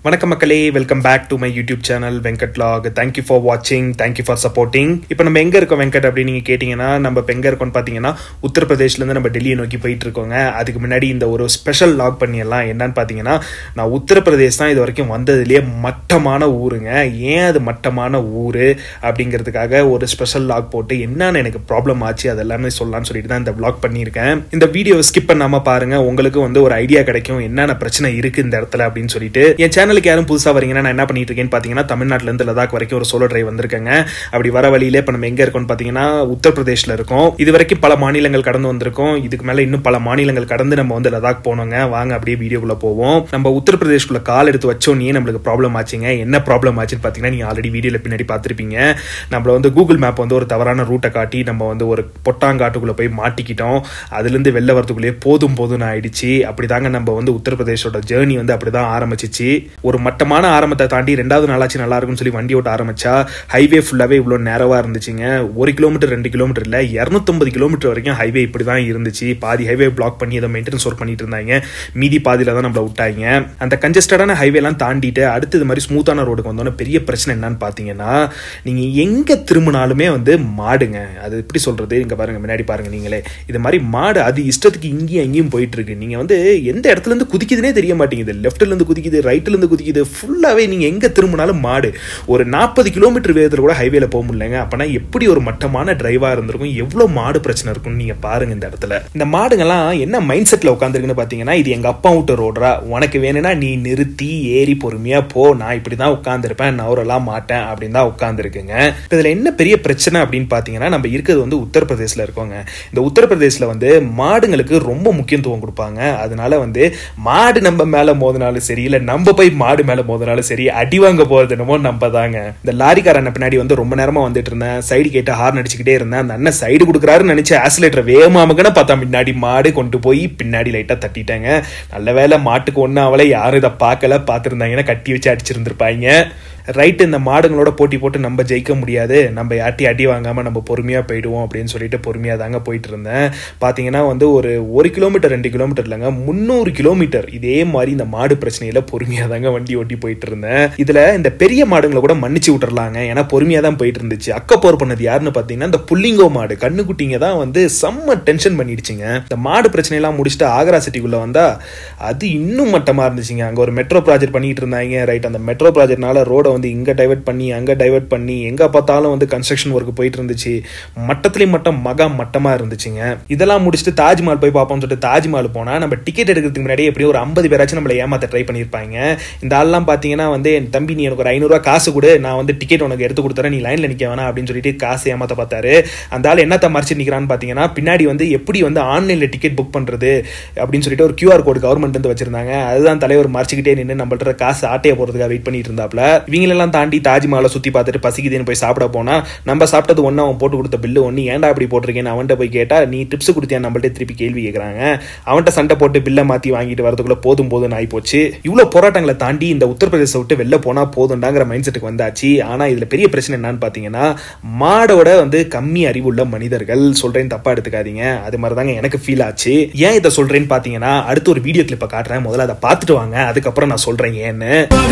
வணக்கம் மக்களே welcome back to my YouTube channel Venkat log thank you for வாட்சிங் தேங்க்யூ ஃபார் சப்போர்ட்டிங் இப்போ நம்ம எங்க இருக்கோம் வெங்கட் அப்படின்னு நீங்க கேட்டீங்கன்னா நம்ம இப்போ எங்க இருக்கோம்னு பாத்தீங்கன்னா உத்தரப்பிரதேஷ்ல இருந்து நம்ம டெல்லியை நோக்கி போயிட்டு இருக்கோங்க அதுக்கு முன்னாடி இந்த ஒரு ஸ்பெஷல் லாக் பண்ணிடலாம் என்னன்னு பாத்தீங்கன்னா நான் உத்தரப்பிரதேஷ் தான் இது வரைக்கும் வந்ததுலேயே மட்டமான ஊருங்க ஏன் அது மட்டமான ஊரு அப்படிங்கிறதுக்காக ஒரு ஸ்பெஷல் லாக் போட்டு என்னன்னு எனக்கு ப்ராப்ளம் ஆச்சு அது எல்லாமே சொல்லலாம்னு சொல்லிட்டு தான் இந்த vlog பண்ணியிருக்கேன் இந்த வீடியோவை ஸ்கிப் பண்ணாம பாருங்க உங்களுக்கு வந்து ஒரு ஐடியா கிடைக்கும் என்னென்ன பிரச்சனை இருக்கு இந்த இடத்துல அப்படின்னு சொல்லிட்டு என் சேனலுக்கு யாரும் புதுசா வரீங்கன்னா நான் என்ன பண்ணிட்டு இருக்கேன்னு பாத்தீங்கன்னா தமிழ்நாட்டுல இருந்து லடாக் வரைக்கும் ஒரு சோலோ டிரைவ் வந்திருக்கேங்க அப்படி வர வழியில இப்ப நம்ம எங்க இருக்கோம்னு பாத்தீங்கன்னா உத்தரப்பிரதேஷ்ல இருக்கோம் இது வரைக்கும் பல மாநிலங்கள் கடந்து வந்திருக்கோம் இதுக்கு மேல இன்னும் பல மாநிலங்கள் கடந்து நம்ம வந்து லடாக் போனோங்க வாங்க அப்படியே வீடியோக்குள்ள போவோம் நம்ம உத்தரப்பிரதேஷ்குள்ள கால் எடுத்து வச்சோன்னே நம்மளுக்கு ப்ராப்ளம் ஆச்சுங்க என்ன ப்ராப்ளம் ஆச்சுன்னு பாத்தீங்கன்னா நீங்க ஆல்ரெடி வீடியோல பின்னாடி பார்த்திருப்பீங்க நம்மள வந்து கூகுள் மேப் வந்து ஒரு தவறான ரூட்டை காட்டி நம்ம வந்து ஒரு பொட்டாங்காட்டுக்குள்ள போய் மாட்டிக்கிட்டோம் அதுல இருந்து வெளில வரதுக்குள்ளேயே போதும் போதும்னு ஆயிடுச்சு அப்படிதாங்க நம்ம வந்து உத்தரப்பிரதேஷோட ஜேர்னி வந்து அப்படிதான் ஆரம்பிச்சிச்சு ஒரு மட்டமான ஆரம்பத்தை தாண்டி ரெண்டாவது நாளாச்சு நல்லா இருக்கும்னு சொல்லி வண்டி ஓட்ட ஆரம்பிச்சா ஹைவே ஃபுல்லாவே இவ்வளோ நேரவா இருந்துச்சுங்க ஒரு கிலோமீட்டர் ரெண்டு கிலோமீட்டர் இல்ல இரநூத்தொம்பது கிலோமீட்டர் வரைக்கும் ஹைவே இப்படி தான் இருந்துச்சு பாதி ஹைவே பிளாக் பண்ணி ஏதோ மெயின்டெனன்ஸ் ஒர்க் பண்ணிட்டு இருந்தாங்க மீதி பாதியில தான் நம்மள விட்டாங்க அந்த கன்ஜஸ்டடான ஹைவே எல்லாம் தாண்டிட்டு அடுத்து இது மாதிரி ஸ்மூத்தான ரோடுக்கு வந்தோன்னே பெரிய பிரச்சனை என்னன்னு பாத்தீங்கன்னா நீங்க எங்க திரும்பினாலுமே வந்து மாடுங்க அது எப்படி சொல்றது இங்க பாருங்க முன்னாடி பாருங்க நீங்களே இது மாதிரி மாடு அது இஷ்டத்துக்கு இங்கேயும் அங்கேயும் போயிட்டு இருக்கு நீங்க வந்து எந்த இடத்துல இருந்து குதிக்குதுனே தெரிய மாட்டேங்குது லெஃப்ட்ல இருந்து குதிக்குது ரைட்ல இருந்து குதிக்குது ஃபுல்லாவே நீங்க எங்க திரும்பினாலும் மாடு ஒரு நாற்பது கிலோமீட்டர் வேகத்துல கூட ஹைவேல போக முடியலங்க அப்பனா எப்படி ஒரு மட்டமான டிரைவா இருந்திருக்கும் எவ்வளவு மாடு பிரச்சனை இருக்கும்னு நீங்க பாருங்க இந்த இடத்துல இந்த மாடுங்கெல்லாம் என்ன மைண்ட் செட்ல உட்காந்துருக்குன்னு பாத்தீங்கன்னா இது எங்க அப்பா விட்டு ரோடுறா உனக்கு வேணும்னா நீ நிறுத்தி ஏறி பொறுமையா போ நான் இப்படிதான் உட்காந்துருப்பேன் நவரெல்லாம் மாட்டேன் அப்படின்னு தான் உட்காந்துருக்குங்க இதுல என்ன பெரிய பிரச்சனை அப்படின்னு பாத்தீங்கன்னா நம்ம இருக்கிறது வந்து உத்தரப்பிரதேசில் இருக்கோங்க இந்த உத்தரப்பிரதேசில் வந்து மாடுங்களுக்கு ரொம்ப முக்கியத்துவம் கொடுப்பாங்க அதனால வந்து மாடு நம்ம மேல மோதினாலும் சரி இல்ல நம்ம போய் மாடு மேல மோதினாலும் சரி அடி வாங்க போறது என்னமோ நம்ம தாங்க இந்த லாரிக்கார அண்ணன் பின்னாடி வந்து ரொம்ப நேரமா வந்துட்டு இருந்தேன் சைடு கேட்டு ஹார்ன் அடிச்சுக்கிட்டே இருந்தேன் அந்த அண்ணன் சைடு கொடுக்குறாருன்னு நினைச்சு ஆசிலேட்டர் வேகமாமகன பார்த்தா முன்னாடி மாடு கொண்டு போய் பின்னாடி லைட்டா தட்டிட்டாங்க நல்ல வேலை மாட்டுக்கு ஒண்ணு அவளை யாரும் இதை பார்க்கல பார்த்துருந்தாங்கன்னா கட்டி வச்சு அடிச்சிருந்திருப்பாங்க ரைட் இந்த மாடுங்களோட போட்டி போட்டு நம்ம ஜெயிக்க முடியாது நம்ம யாட்டி அடி வாங்காம நம்ம பொறுமையா போயிடுவோம் அப்படின்னு சொல்லிட்டு பொறுமையா தாங்க போயிட்டு இருந்தேன் பாத்தீங்கன்னா வந்து ஒரு ஒரு கிலோமீட்டர் ரெண்டு கிலோமீட்டர் இல்லைங்க முந்நூறு கிலோமீட்டர் இதே மாதிரி இந்த மாடு பிரச்சனையில பொறுமையா தாங்க வண்டி ஓட்டி போயிட்டு இருந்தேன் இதுல இந்த பெரிய மாடுங்களை கூட மன்னிச்சு விட்டுறலாங்க ஏன்னா பொறுமையா தான் போயிட்டு இருந்துச்சு அக்கப்போர் பண்ணது யாருன்னு பாத்தீங்கன்னா இந்த புள்ளிங்கோ மாடு கண்ணுக்குட்டிங்க தான் வந்து செம்ம டென்ஷன் பண்ணிடுச்சுங்க இந்த மாடு பிரச்சனையெல்லாம் முடிச்சுட்டு ஆக்ரா சிட்டிக்குள்ள வந்தா அது இன்னும் மட்டமா இருந்துச்சுங்க அங்க ஒரு மெட்ரோ ப்ராஜெக்ட் பண்ணிட்டு இருந்தாங்க ரைட் அந்த மெட்ரோ ப்ராஜெக்ட்னால ரோட வந்து இங்க டைவர்ட் பண்ணி அங்க டைவர்ட் பண்ணி எங்க பார்த்தாலும் வந்து கன்ஸ்ட்ரக்ஷன் ஒர்க் போயிட்டு இருந்துச்சு மட்டத்திலையும் மட்டம் மகா மட்டமா இருந்துச்சுங்க இதெல்லாம் முடிச்சுட்டு தாஜ்மஹால் போய் பார்ப்போம்னு சொல்லிட்டு தாஜ்மஹால் போனா நம்ம டிக்கெட் எடுக்கிறதுக்கு முன்னாடி எப்படியும் ஒரு ஐம்பது பேராச்சும் நம்மளை ஏமாத்த ட்ரை பண்ணியிருப்பாங்க இந்த ஆள்லாம் பார்த்தீங்கன்னா வந்து என் தம்பி நீ எனக்கு ஒரு ஐநூறுரூவா காசு கொடு நான் வந்து டிக்கெட் உனக்கு எடுத்து கொடுத்துறேன் நீ லைன்ல நிக்க வேணாம் அப்படின்னு சொல்லிட்டு காசு ஏமாத்த பார்த்தாரு அந்த ஆள் என்னத்த மறைச்சு நிக்கிறான்னு பார்த்தீங்கன்னா பின்னாடி வந்து எப்படி வந்து ஆன்லைன்ல டிக்கெட் புக் பண்றது அப்படின்னு சொல்லிட்டு ஒரு கியூஆர் கோடு கவர்மெண்ட் வந்து வச்சிருந்தாங்க அதுதான் தலைவர் மறைச்சிக்கிட்டே நின்று நம்மள்ட்ட காசு ஆட்டையை போறதுக்காக வெயிட் பண்ணிட்டு இருந்தாப்ல இவங்களெல்லாம் தாண்டி தாஜ்மஹாலை சுத்தி பார்த்துட்டு பசிக்குதுன்னு போய் சாப்பிட போனா நம்ம சாப்பிட்டது ஒன்று அவன் போட்டு கொடுத்த பில்லு ஒன்று ஏன்டா அப்படி போட்டிருக்கேன்னு அவன்கிட்ட போய் கேட்டா நீ டிப்ஸ் கொடுத்தியா நம்மள்ட்ட திருப்பி கேள்வி கேட்குறாங்க அவன்கிட்ட சண்டை போட்டு பில்லை மாத்தி வாங்கிட்டு வரதுக்குள்ள போதும் போதும் ஆகி போச்சு இவ்வளோ போராட்டங்களை தாண்டி இந்த உத்தரப்பிரதேச விட்டு வெளில போனா போதுண்டாங்கிற மைண்ட் செட்டுக்கு வந்தாச்சு ஆனா இதுல பெரிய பிரச்சனை என்னன்னு பாத்தீங்கன்னா மாடோட வந்து கம்மி அறிவுள்ள மனிதர்கள் சொல்றேன்னு தப்பா எடுத்துக்காதீங்க அது மாதிரி தாங்க எனக்கு ஃபீல் ஆச்சு ஏன் இதை சொல்றேன்னு பாத்தீங்கன்னா அடுத்து ஒரு வீடியோ கிளிப்பை காட்டுறேன் முதல்ல அதை பார்த்துட்டு வாங்க அதுக்கப்புறம் நான் சொல்றேன் ஏன்னு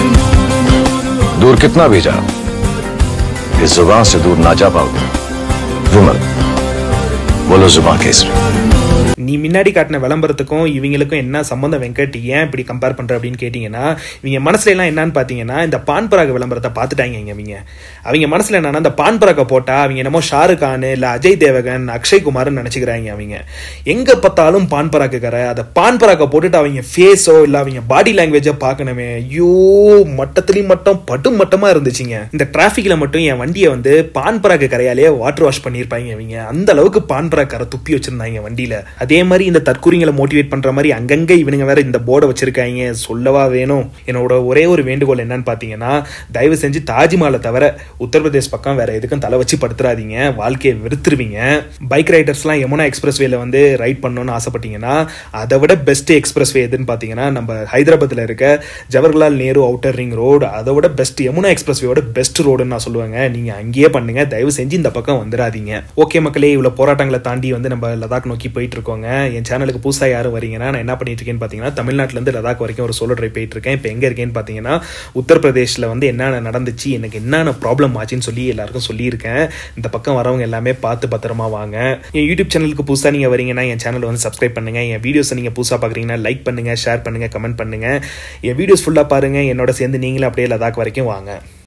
दूर कितना भेजा इस जुबान से दूर ना जा पाओगे विमल बोलो जुबान केसरी நீ முன்னாடி காட்டின விளம்பரத்துக்கும் இவங்களுக்கும் என்ன சம்பந்தம் வெங்கட் ஏன் இப்படி கம்பேர் பண்ற அப்படின்னு கேட்டீங்கன்னா இவங்க மனசுல எல்லாம் என்னன்னு பாத்தீங்கன்னா இந்த பான் பராக விளம்பரத்தை பார்த்துட்டாங்க இங்க அவங்க அவங்க மனசுல என்னன்னா இந்த பான் பராக போட்டா அவங்க என்னமோ ஷாருக் கான் இல்ல அஜய் தேவகன் அக்ஷய் குமார்னு நினைச்சுக்கிறாங்க அவங்க எங்க பார்த்தாலும் பான் பராக்கு கரை அதை பான் பராக போட்டுட்டு அவங்க ஃபேஸோ இல்ல அவங்க பாடி லாங்குவேஜோ பார்க்கணுமே ஐயோ மட்டத்திலையும் மட்டும் படும் மட்டமா இருந்துச்சுங்க இந்த டிராபிக்ல மட்டும் என் வண்டியை வந்து பான் பராக்கு கரையாலேயே வாட்டர் வாஷ் பண்ணியிருப்பாங்க அவங்க அந்த அளவுக்கு பான் பராக் கரை துப்பி வச்சிருந்தாங்க வண்டியில அதே மாதிரி இந்த தற்கூரிங்களை மோட்டிவேட் பண்ற மாதிரி அங்கங்க இவனுங்க வேற இந்த போர்டை வச்சிருக்காங்க சொல்லவா வேணும் என்னோட ஒரே ஒரு வேண்டுகோள் என்னன்னு பாத்தீங்கன்னா தயவு செஞ்சு தாஜ்மஹாலை தவிர உத்தரப்பிரதேஷ் பக்கம் வேற எதுக்கும் தலை வச்சு படுத்துறாதீங்க வாழ்க்கையை வெறுத்துருவீங்க பைக் ரைடர்ஸ்லாம் யமுனா எக்ஸ்பிரஸ் வேல வந்து ரைட் பண்ணணும்னு ஆசைப்பட்டீங்கன்னா அதை விட பெஸ்ட் எக்ஸ்பிரஸ் வே எதுன்னு பாத்தீங்கன்னா நம்ம ஹைதராபாத்ல இருக்க Jawaharlal Nehru outer ring road அதை விட பெஸ்ட் யமுனா எக்ஸ்பிரஸ் வேயோட பெஸ்ட் ரோடுன்னு நான் சொல்லுவேங்க நீங்க அங்கேயே பண்ணுங்க தயவு செஞ்சு இந்த பக்கம் வந்துடாதீங்க ஓகே மக்களே இவ்வளவு போராட்டங்களை தாண்டி வந்து நம்ம லடாக் நோக்கி போயிட்டு இருக்கோம் இருக்கோங்க என் சேனலுக்கு புதுசாக யாரும் வரீங்கன்னா நான் என்ன பண்ணிட்டு இருக்கேன்னு பார்த்தீங்கன்னா தமிழ்நாட்டிலேருந்து லடாக் வரைக்கும் ஒரு சோலோ ட்ரைவ் போயிட்டு இருக்கேன் இப்போ எங்கே இருக்கேன்னு பார்த்தீங்கன்னா உத்தரப்பிரதேஷில் வந்து என்னென்ன நடந்துச்சு எனக்கு என்னென்ன ப்ராப்ளம் ஆச்சுன்னு சொல்லி எல்லாருக்கும் சொல்லியிருக்கேன் இந்த பக்கம் வரவங்க எல்லாமே பார்த்து பத்திரமா வாங்க என் யூடியூப் சேனலுக்கு புதுசாக நீங்கள் வரீங்கன்னா என் சேனலை வந்து சப்ஸ்கிரைப் பண்ணுங்க என் வீடியோஸை நீங்கள் புதுசாக பார்க்குறீங்கன்னா லைக் பண்ணுங்க ஷேர் பண்ணுங்க கமெண்ட் பண்ணுங்க என் வீடியோஸ் ஃபுல்லாக பாருங்க என்னோட சேர்ந்து நீங்களும் அப்படியே லடாக் வரைக்கும் வாங்க